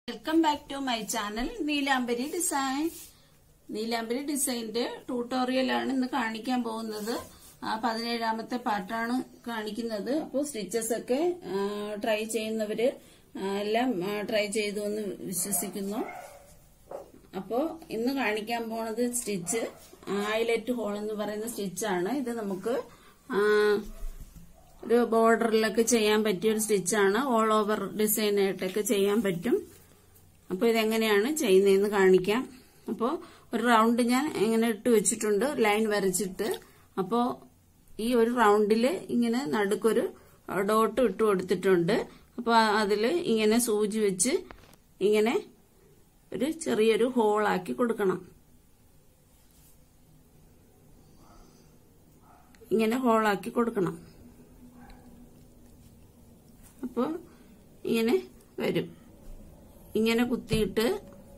welcome back to my channel Neelambari design Neelambari ഡിസൈന്റെ ട്യൂട്ടോറിയലാണ് ഇന്ന് കാണിക്കാൻ പോകുന്നത് ആ പതിനേഴാമത്തെ പാർട്ടാണ് കാണിക്കുന്നത് അപ്പോൾ സ്റ്റിച്ചസ് ഒക്കെ ട്രൈ ചെയ്യുന്നവര് ആ, എല്ലാം ട്രൈ ചെയ്തു എന്ന് വിശ്വസിക്കുന്നു അപ്പോൾ ഇന്ന് കാണിക്കാൻ പോണത് സ്റ്റിച്ച് ഹൈലൈറ്റ് ഹോൾ എന്ന് പറയുന്ന സ്റ്റിച്ചാണ് ഇത് നമുക്ക് ആ, ഒരു ബോർഡറിലൊക്കെ ചെയ്യാൻ പറ്റിയ ഒരു സ്റ്റിച്ചാണ് ഓൾ ഓവർ ഡിസൈൻ ആയിട്ടൊക്കെ ചെയ്യാൻ പറ്റും അപ്പോൾ ഇതെങ്ങനെയാണ് ചെയ്യുന്നതെന്ന് കാണിക്കാം അപ്പോൾ ഒരു റൗണ്ട് ഞാൻ ഇങ്ങനെ ഇട്ട് വെച്ചിട്ടുണ്ട് ലൈൻ വരച്ചിട്ട് അപ്പോൾ ഈ ഒരു റൗണ്ടിൽ ഇങ്ങനെ നടുക്കൊരു ഡോട്ട് ഇട്ട് കൊടുത്തിട്ടുണ്ട് അപ്പോൾ അതിൽ ഇങ്ങനെ സൂചി വെച്ച് ഇങ്ങനെ ഒരു ചെറിയൊരു ഹോളാക്കി കൊടുക്കണം ഇങ്ങനെ ഹോളാക്കി കൊടുക്കണം അപ്പോൾ ഇങ്ങനെ വരും ഇങ്ങനെ കുത്തിയിട്ട്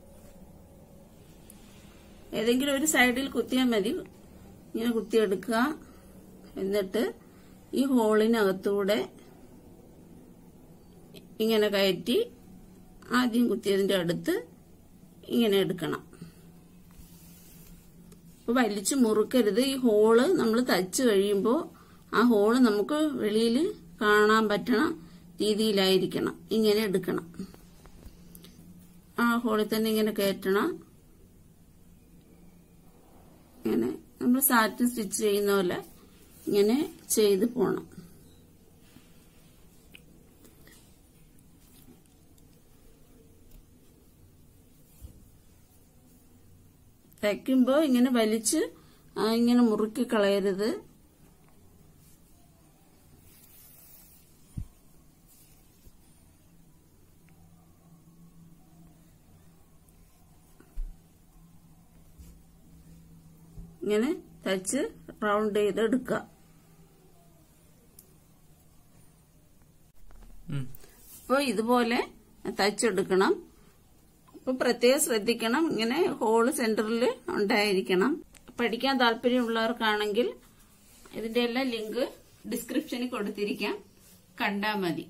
ഏതെങ്കിലും ഒരു സൈഡിൽ കുത്തിയാൽ മതി ഇങ്ങനെ കുത്തിയെടുക്കുക എന്നിട്ട് ഈ ഹോളിനകത്തൂടെ ഇങ്ങനെ കയറ്റി ആദ്യം കുത്തിയതിന്റെ അടുത്ത് ഇങ്ങനെ എടുക്കണം അപ്പൊ വലിച്ചു മുറുക്കരുത് ഈ ഹോള് നമ്മൾ തച്ച് കഴിയുമ്പോൾ ആ ഹോള് നമുക്ക് വെളിയിൽ കാണാൻ പറ്റണ രീതിയിലായിരിക്കണം ഇങ്ങനെ എടുക്കണം ആ ഹോളിൽ തന്നെ ഇങ്ങനെ കയറ്റണം ഇങ്ങനെ നമ്മൾ സാറ്റ് സ്റ്റിച്ച് ചെയ്യുന്ന പോലെ ഇങ്ങനെ ചെയ്ത് പോണം തയ്ക്കുമ്പോ ഇങ്ങനെ വലിച്ച് ആ, ഇങ്ങനെ മുറുക്കി കളയരുത് ഇങ്ങനെ തയ്ച്ച് റൗണ്ട് ചെയ്ത് എടുക്കുക അപ്പോൾ ഇതുപോലെ തയ്ച്ചെടുക്കണം അപ്പൊ പ്രത്യേകം ശ്രദ്ധിക്കണം ഇങ്ങനെ ഹോള് സെന്ററിൽ ഉണ്ടായിരിക്കണം പഠിക്കാൻ താല്പര്യമുള്ളവർക്കാണെങ്കിൽ ഇതിന്റെ എല്ലാം ലിങ്ക് ഡിസ്ക്രിപ്ഷനിൽ കൊടുത്തിരിക്കാം കണ്ടാ മതി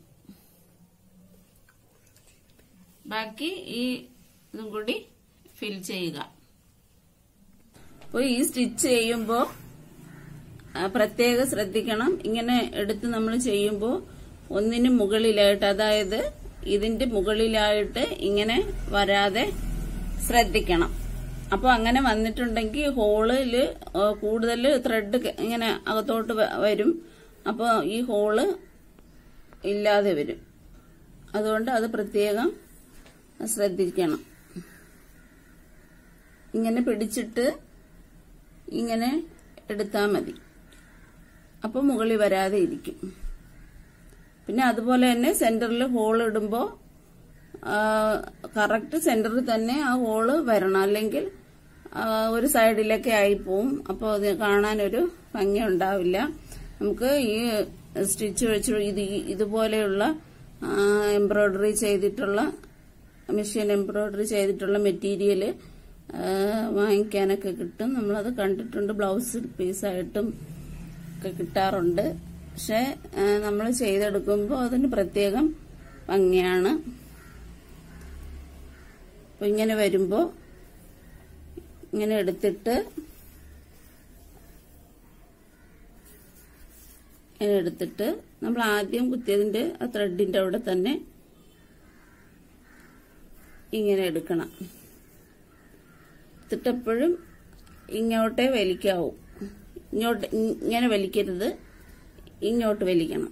ബാക്കി ഈ ഇതും കൂടി ഫിൽ ചെയ്യുക അപ്പോൾ ഈ സ്റ്റിച്ച് ചെയ്യുമ്പോൾ പ്രത്യേകം ശ്രദ്ധിക്കണം ഇങ്ങനെ എടുത്ത് നമ്മൾ ചെയ്യുമ്പോൾ ഒന്നിന് മുകളിലായിട്ട് അതായത് ഇതിന്റെ മുകളിലായിട്ട് ഇങ്ങനെ വരാതെ ശ്രദ്ധിക്കണം അപ്പോൾ അങ്ങനെ വന്നിട്ടുണ്ടെങ്കിൽ ഹോളില് കൂടുതൽ ത്രെഡ് ഇങ്ങനെ അകത്തോട്ട് വ- വരും അപ്പോൾ ഈ ഹോള് ഇല്ലാതെ വരും അതുകൊണ്ട് അത് പ്രത്യേകം ശ്രദ്ധിക്കണം ഇങ്ങനെ പിടിച്ചിട്ട് ഇങ്ങനെ എടുത്താൽ മതി അപ്പോൾ മുകളിൽ വരാതെ ഇരിക്കും പിന്നെ അതുപോലെ തന്നെ സെന്ററിൽ ഹോൾ ഇടുമ്പോൾ കറക്റ്റ് സെന്ററിൽ തന്നെ ആ ഹോള് വരണം അല്ലെങ്കിൽ ആ, ഒരു സൈഡിലൊക്കെ ആയിപ്പോവും അപ്പോൾ അത് കാണാനൊരു ഭംഗി ഉണ്ടാവില്ല നമുക്ക് ഈ സ്റ്റിച്ച് വെച്ച് ഇത് ഈ- ഇതുപോലെയുള്ള എംബ്രോയിഡറി ചെയ്തിട്ടുള്ള മെഷീൻ എംബ്രോയിഡറി ചെയ്തിട്ടുള്ള മെറ്റീരിയൽ വാങ്ങിക്കാനൊക്കെ കിട്ടും നമ്മളത് കണ്ടിട്ടുണ്ട് ബ്ലൗസ് പീസായിട്ടും ഒക്കെ കിട്ടാറുണ്ട് പക്ഷെ നമ്മൾ ചെയ്തെടുക്കുമ്പോൾ അതിന് പ്രത്യേകം ഭംഗിയാണ് അപ്പൊ ഇങ്ങനെ വരുമ്പോൾ ഇങ്ങനെ എടുത്തിട്ട് ഇങ്ങനെ എടുത്തിട്ട് നമ്മൾ ആദ്യം കുത്തിയതിന്റെ ആ ത്രെഡിന്റെ അവിടെ തന്നെ ഇങ്ങനെ എടുക്കണം എടുത്തിട്ടെപ്പോഴും ഇങ്ങോട്ടേ വലിക്കാവൂ ഇങ്ങോട്ട് ഇങ്ങനെ വലിക്കരുത് ഇങ്ങോട്ട് വലിക്കണം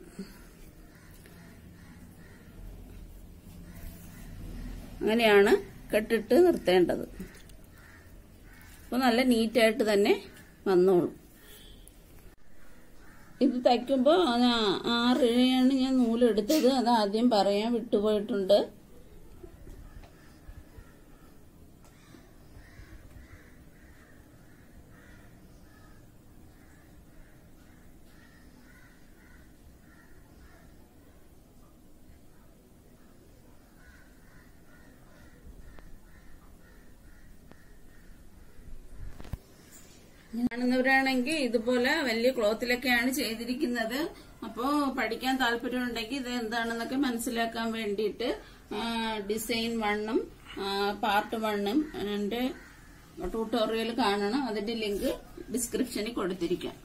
അങ്ങനെയാണ് കെട്ടിട്ട് നിർത്തേണ്ടത് അപ്പോൾ നല്ല നീറ്റായിട്ട് തന്നെ വന്നോളും ഇത് തയ്ക്കുമ്പോൾ അത് ആ- ആറിഴയാണ് ഞാൻ നൂലെടുത്തത് അത് ആദ്യം പറയാൻ വിട്ടുപോയിട്ടുണ്ട് കാണുന്നവരാണെങ്കിൽ ഇതുപോലെ വലിയ ക്ലോത്തിലൊക്കെയാണ് ചെയ്തിരിക്കുന്നത് അപ്പോ പഠിക്കാൻ താല്പര്യമുണ്ടെങ്കിൽ ഇത് എന്താണെന്നൊക്കെ മനസ്സിലാക്കാൻ വേണ്ടിയിട്ട് ഡിസൈൻ വണ്ണും പാർട്ട് വണ്ണും എൻ്റെ ട്യൂട്ടോറിയൽ കാണണം അതിന്റെ ലിങ്ക് ഡിസ്ക്രിപ്ഷനിൽ കൊടുത്തിരിക്കാം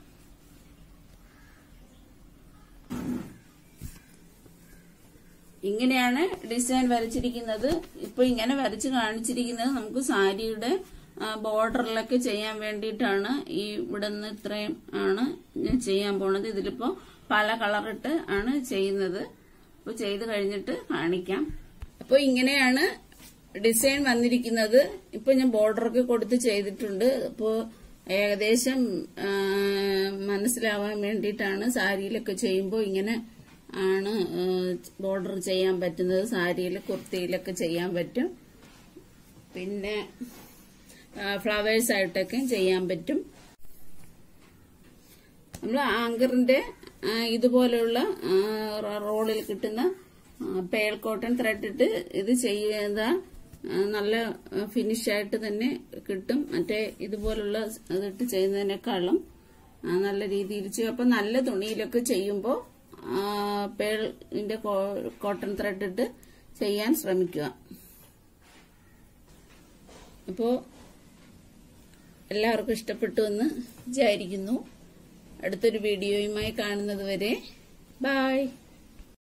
ഇങ്ങനെയാണ് ഡിസൈൻ വരച്ചിരിക്കുന്നത് ഇപ്പൊ ഇങ്ങനെ വരച്ച് കാണിച്ചിരിക്കുന്നത് നമുക്ക് സാരിയുടെ ബോർഡറിലൊക്കെ ചെയ്യാൻ വേണ്ടിയിട്ടാണ് ഈ ഇവിടെ നിന്ന് ഇത്രയും ആണ് ഞാൻ ചെയ്യാൻ പോണത് ഇതിലിപ്പോ പല കളറിട്ട് ആണ് ചെയ്യുന്നത് അപ്പൊ ചെയ്ത് കഴിഞ്ഞിട്ട് കാണിക്കാം അപ്പൊ ഇങ്ങനെയാണ് ഡിസൈൻ വന്നിരിക്കുന്നത് ഇപ്പൊ ഞാൻ ബോർഡറൊക്കെ കൊടുത്ത് ചെയ്തിട്ടുണ്ട് അപ്പോ ഏകദേശം ആ, മനസ്സിലാവാൻ വേണ്ടിയിട്ടാണ് സാരിയിലൊക്കെ ചെയ്യുമ്പോൾ ഇങ്ങനെ ആണ് ബോർഡർ ചെയ്യാൻ പറ്റുന്നത് സാരിയിൽ കുർത്തിയിലൊക്കെ ചെയ്യാൻ പറ്റും പിന്നെ ഫ്ലവേഴ്സ് ആയിട്ടൊക്കെ ചെയ്യാൻ പറ്റും നമ്മൾ ആങ്കറിന്റെ ആ, ഇതുപോലെയുള്ള ആ, റ- റോളിൽ കിട്ടുന്ന പേൾ കോട്ടൺ ത്രെഡ് ഇട്ട് ഇത് ചെയ്ത ആ, നല്ല ഫിനിഷ് ആയിട്ട് തന്നെ കിട്ടും മറ്റേ ഇതുപോലുള്ള ഇതിട്ട് ചെയ്യുന്നതിനേക്കാളും ആ, നല്ല രീതിയിൽ ചെയ്യും അപ്പൊ നല്ല തുണിയിലൊക്കെ ചെയ്യുമ്പോൾ പേളിന്റെ കോട്ടൺ ത്രെഡ് ഇട്ട് ചെയ്യാൻ ശ്രമിക്കുക അപ്പോ എല്ലാവർക്കും ഇഷ്ടപ്പെട്ടു എന്ന് വിചാരിക്കുന്നു അടുത്തൊരു വീഡിയോയുമായി കാണുന്നത് വരെ ബായ്